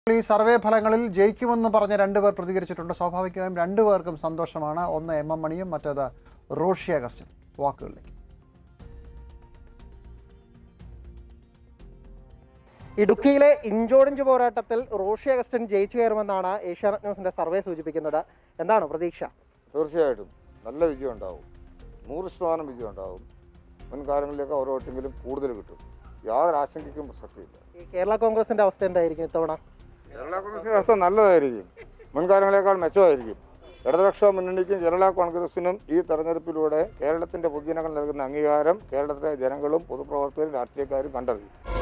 ഈ സർവേ ഫലങ്ങളിൽ ജയിക്കുമെന്ന് പറഞ്ഞ രണ്ടുപേർ പ്രതികരിച്ചിട്ടുണ്ട് സ്വാഭാവികമായും രണ്ടുപേർക്കും സന്തോഷമാണ് ഒന്ന് എം എം മണിയും മറ്റേത് റോഷി അഗസ്റ്റിൻ വാക്കുകളിലേക്ക് ഇടുക്കിയിലെ ഇഞ്ചോടിഞ്ച് പോരാട്ടത്തിൽ റോഷി അഗസ്റ്റിൻ ജയിച്ചു കയറുമെന്നാണ് ഏഷ്യാനെറ്റ് ന്യൂസിന്റെ സർവേ സൂചിപ്പിക്കുന്നത് എന്താണ് പ്രതീക്ഷ തീർച്ചയായിട്ടും നല്ല വിജയം ഉണ്ടാവും നൂറ് ശതമാനം വിജയം ഉണ്ടാവും മുൻകാലങ്ങളിലേക്ക് ഓരോ വോട്ടെങ്കിലും കൂടുതൽ കിട്ടും യാതൊരു ആശങ്കയ്ക്കും പ്രസക്തിയില്ല ഈ കേരള കോൺഗ്രസിന്റെ അവസ്ഥ എന്തായിരിക്കും ഇത്തവണ കേരള കോൺഗ്രസിന്റെ അവസ്ഥ നല്ലതായിരിക്കും മുൻകാലങ്ങളെക്കാൾ മെച്ചമായിരിക്കും ഇടതുപക്ഷ മുന്നണിക്കും കേരള കോൺഗ്രസിനും ഈ തെരഞ്ഞെടുപ്പിലൂടെ കേരളത്തിന്റെ പൊതുജനങ്ങൾ നൽകുന്ന അംഗീകാരം കേരളത്തിലെ ജനങ്ങളും പൊതുപ്രവർത്തകരും രാഷ്ട്രീയക്കാരും കണ്ടറിയും